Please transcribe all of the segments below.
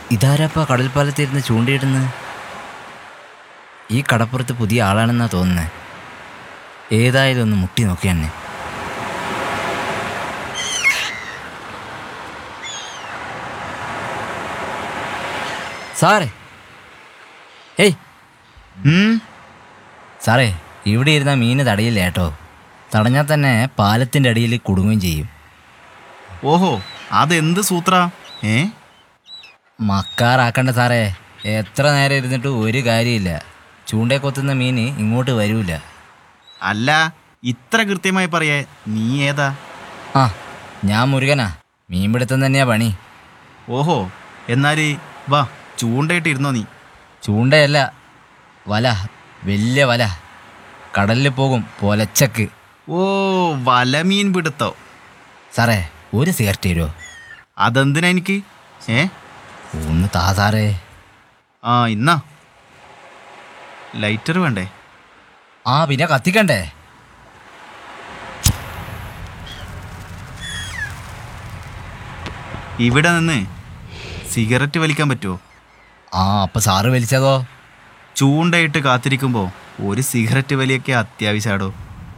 ഇതാരപ്പ കടൽപ്പാലത്തിരുന്ന് ചൂണ്ടയിടുന്നത് ഈ കടപ്പുറത്ത് പുതിയ ആളാണെന്നാ തോന്നുന്നത് ഏതായാലും ഒന്ന് മുട്ടി നോക്കി തന്നെ സാറേ ഏയ് ഉം, സാറേ ഇവിടെ ഇരുന്ന മീന് തടയില്ല കേട്ടോ തടഞ്ഞാൽ തന്നെ പാലത്തിൻ്റെ അടിയിൽ കുടുങ്ങുകയും ചെയ്യും ഓഹോ അതെന്ത് സൂത്ര ഏ മക്കാറാക്കണ്ട സാറേ എത്ര നേരം ഇരുന്നിട്ട് ഒരു കാര്യമില്ല ചൂണ്ടേ കൊത്തുന്ന മീൻ ഇങ്ങോട്ട് വരൂല അല്ല ഇത്ര കൃത്യമായി പറയേ നീ ഏതാ ആ ഞാൻ മുരുകനാ മീൻപിടുത്തം തന്നെയാ പണി ഓഹോ എന്നാല് വാ ചൂണ്ടയിട്ട് ഇരുന്നോ നീ ചൂണ്ടയല്ല വല വലിയ വല കടലിൽ പോകും പൊലച്ചക്ക് ഓ വലമീൻ പിടുത്തോ സാറേ ഒരു സിഗരറ്റ് തരുമോ അതെന്തിനാ എനിക്ക് ഏ ഒന്ന് താ സാറേ ആ ഇന്നാ ലൈറ്റർ വേണ്ടേ ആ പിന്നെ കത്തിക്കണ്ടേ ഇവിടെ നിന്ന് സിഗരറ്റ് വലിക്കാൻ പറ്റുമോ ആ അപ്പം സാറ് വലിച്ചതോ ചൂണ്ടയിട്ട് കാത്തിരിക്കുമ്പോൾ ഒരു സിഗരറ്റ് വലിയൊക്കെ അത്യാവശ്യമാടോ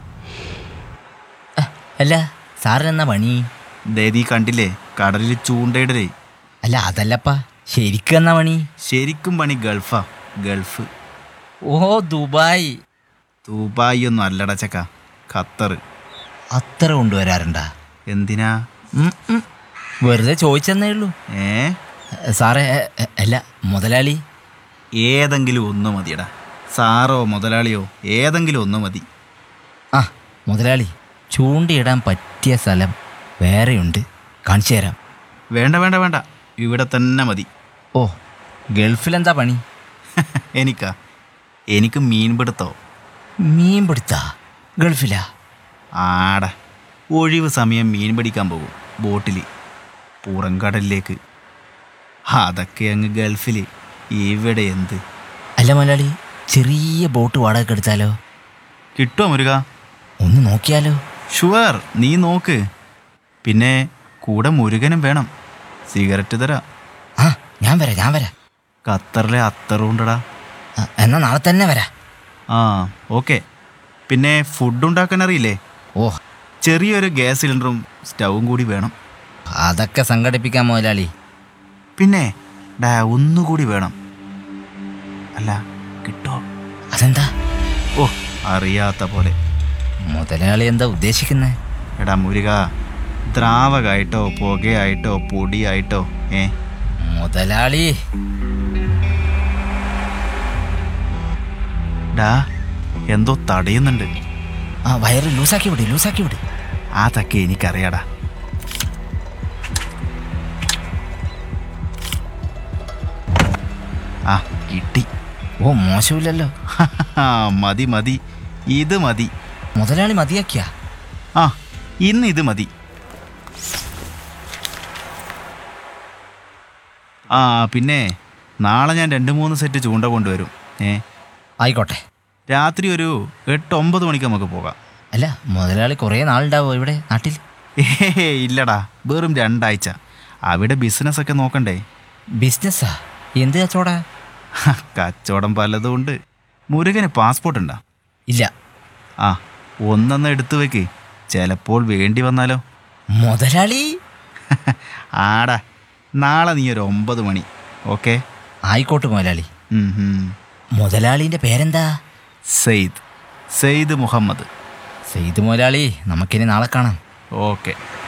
അല്ല സാറിനെന്നാ പണി ദേദീ കണ്ടില്ലേ കടലിൽ ചൂണ്ടയിടലേ അല്ല അതല്ലപ്പാ ശരിക്കും എന്നാ പണി ശരിക്കും പണി ഗൾഫാ ഗൾഫ് ഓ ദുബായ് ദുബായി ഒന്നും അല്ലട ചക്ക ഖത്തർ അത്ര കൊണ്ടുവരാറുണ്ടാ എന്തിനാ ഉം, ഉം. വെറുതെ ചോദിച്ചെന്നേ ഉള്ളൂ ഏ സാറേ എ, എ, അല്ല മുതലാളി ഏതെങ്കിലും ഒന്ന് മതിയടാ സാറോ മുതലാളിയോ ഏതെങ്കിലും ഒന്ന് മതി ആ മുതലാളി ചൂണ്ടയിടാൻ പറ്റിയ സ്ഥലം വേറെയുണ്ട് കാണിച്ചു തരാം വേണ്ട വേണ്ട വേണ്ട ഇവിടെ തന്നെ മതി ഓ ഗൾഫിലെന്താ പണി എനിക്കാ എനിക്ക് മീൻ പിടുത്തോ മീൻ പിടുത്താ ഗൾഫിലാ ആടാ ഒഴിവ് സമയം മീൻ പിടിക്കാൻ പോകും ബോട്ടിൽ പുറംകടലിലേക്ക് അതൊക്കെ അങ്ങ് ഗൾഫിൽ ഇവിടെ എന്ത് അല്ല മുതലാളി ചെറിയ ബോട്ട് വാടക എടുത്താലോ കിട്ടുമോ മുരുക ഒന്ന് നോക്കിയാലോ ഷുവർ നീ നോക്ക് പിന്നെ കൂടെ മുരുകനും വേണം സിഗരറ്റ് തരാം ആ ഞാൻ വരാം ഞാൻ വരാം ഖത്തറിലെ അത്തറുണ്ടടാ ആ, എന്നാ നാളെ തന്നെ വരാം ആ ഓക്കെ പിന്നെ ഫുഡ് ഉണ്ടാക്കാൻ അറിയില്ലേ ഓ ചെറിയൊരു ഗ്യാസ് സിലിണ്ടറും സ്റ്റൗവും കൂടി വേണം അതൊക്കെ സംഘടിപ്പിക്കാം മുതലാളി പിന്നെ ഡാ ഒന്നുകൂടി വേണം അല്ല കിട്ടോ അതെന്താ ഓ അറിയാത്ത പോലെ മുതലാളി എന്താ ഉദ്ദേശിക്കുന്നത് എടാ മുരുക ദ്രാവകമായിട്ടോ പുകയായിട്ടോ പൊടിയായിട്ടോ ഏ മുതലാളി ഡാ എന്തോ തടയുന്നുണ്ട് ആ വയറ് ലൂസാക്കി വിട് ലൂസാക്കി വിട് അതൊക്കെ എനിക്കറിയാടാ ആ കിട്ടി ഓ മോശമില്ലല്ലോ ആ, മതി മതി ഇത് മതി മുതലാളി മതിയാക്കിയാ ആ ഇന്ന് ഇത് മതി ആ പിന്നെ നാളെ ഞാൻ രണ്ട് മൂന്ന് സെറ്റ് ചൂണ്ട കൊണ്ടുവരും ഏ ആയിക്കോട്ടെ രാത്രി ഒരു എട്ട് ഒമ്പത് മണിക്ക് നമുക്ക് പോകാം അല്ല മുതലാളി കുറേ നാളുണ്ടാവോ ഇവിടെ നാട്ടിൽ ഏ ഇല്ലടാ വെറും രണ്ടാഴ്ച അവിടെ ബിസിനസ്സൊക്കെ നോക്കണ്ടേ ബിസിനസ്സാ എന്ത് കച്ചവടാ ഹ, കച്ചവടം പലതും ഉണ്ട് മുരുകന് പാസ്പോർട്ട് ഉണ്ടോ ഇല്ല ആ ഒന്നെന്ന് എടുത്തു വെക്ക് ചിലപ്പോൾ വേണ്ടി വന്നാലോ മുതലാളി ആടാ നാളെ നീ ഒരു ഒമ്പത് മണി ഓക്കെ ആയിക്കോട്ടെ മുതലാളി മുതലാളിൻ്റെ പേരെന്താ സെയ്ദ് സെയ്ദ് മുഹമ്മദ് സെയ്ത് മുതലാളി നമുക്കിനി നാളെ കാണാം ഓക്കെ